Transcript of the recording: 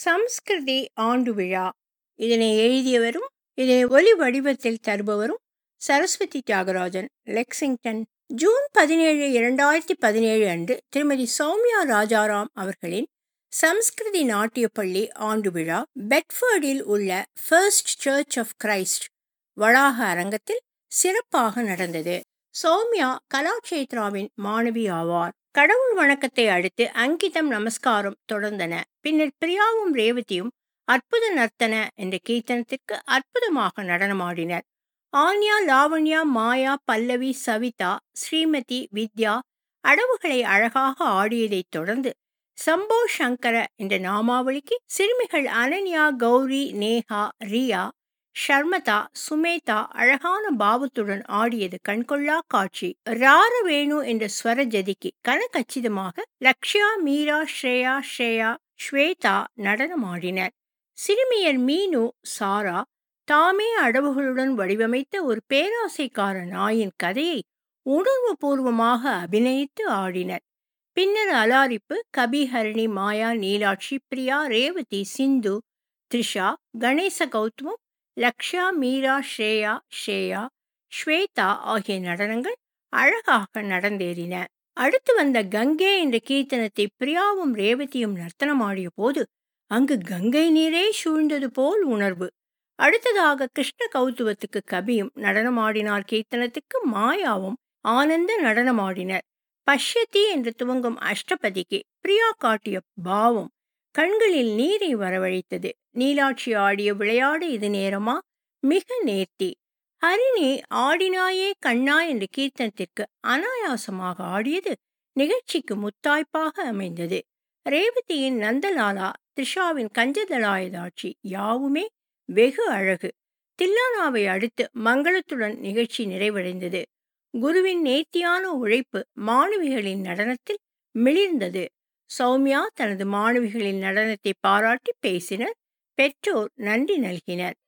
சம்ஸ்கிருதி ஆண்டு விழா இதனை எழுதியவரும் இதனை ஒலி வடிவத்தில் தருபவரும் சரஸ்வதி தியாகராஜன் லெக்சிங்டன் ஜூன் பதினேழு இரண்டாயிரத்தி பதினேழு அன்று திருமதி சௌமியா ராஜாராம் அவர்களின் சம்ஸ்கிருதி நாட்டிய பள்ளி ஆண்டு விழா பெட்ஃபர்டில் உள்ள ஃபர்ஸ்ட் சர்ச் ஆஃப் கிரைஸ்ட் வளாக அரங்கத்தில் சிறப்பாக நடந்தது சௌமியா கலாக்ஷேத்ராவின் மாணவி ஆவார் கடவுள் வணக்கத்தை அடுத்து அங்கிதம் நமஸ்காரம் தொடர்ந்தன பின்னர் பிரியாவும் ரேவதியும் அற்புத நர்த்தன என்ற கீர்த்தனத்திற்கு அற்புதமாக நடனமாடினர் ஆன்யா லாவண்யா மாயா பல்லவி சவிதா ஸ்ரீமதி வித்யா அடவுகளை அழகாக ஆடியதைத் தொடர்ந்து சம்போ சங்கர என்ற நாமாவளிக்கு சிறுமிகள் அனன்யா கௌரி நேஹா ரியா ஷர்மதா சுமேதா அழகான பாவத்துடன் ஆடியது கண்கொள்ளா காட்சி ராரவேணு என்ற ஸ்வர ஜதிக்கு கனகச்சிதமாக லக்ஷ்யா மீரா ஸ்ரேயா ஸ்ரேயா ஸ்வேதா நடனமாடினர் சிறுமியர் மீனு சாரா தாமே அடவுகளுடன் வடிவமைத்த ஒரு பேராசைக்கார நாயின் கதையை உணர்வுபூர்வமாக அபிநயித்து ஆடினர் பின்னர் அலாரிப்பு கபிஹரணி மாயா நீலாட்சி பிரியா ரேவதி சிந்து த்ரிஷா கணேச கௌதமம் லக்ஷா மீரா ஸ்ரேயா ஸ்ரேயா ஸ்வேதா ஆகிய நடனங்கள் அழகாக நடந்தேறின அடுத்து வந்த கங்கே என்ற கீர்த்தனத்தை பிரியாவும் ரேவதியும் நர்த்தனமாடிய போது அங்கு கங்கை நீரே சூழ்ந்தது போல் உணர்வு அடுத்ததாக கிருஷ்ண கௌத்துவத்துக்கு கபியும் நடனமாடினார் கீர்த்தனத்துக்கு மாயாவும் ஆனந்த நடனமாடினர் பஷ்யதி என்று துவங்கும் அஷ்டபதிக்கு பிரியா காட்டிய பாவம் கண்களில் நீரை வரவழைத்தது நீலாட்சி ஆடிய விளையாடு இது நேரமா மிக நேர்த்தி ஹரிணி ஆடினாயே கண்ணா என்ற கீர்த்தனத்திற்கு அனாயாசமாக ஆடியது நிகழ்ச்சிக்கு முத்தாய்ப்பாக அமைந்தது ரேவதியின் நந்தலாலா த்ரிஷாவின் கஞ்சதலாயதாட்சி யாவுமே வெகு அழகு தில்லானாவை அடுத்து மங்களத்துடன் நிகழ்ச்சி நிறைவடைந்தது குருவின் நேர்த்தியான உழைப்பு மாணவிகளின் நடனத்தில் மிளிர்ந்தது சௌமியா தனது மாணவிகளின் நடனத்தை பாராட்டி பேசினர் பெற்றோர் நன்றி நல்கினர்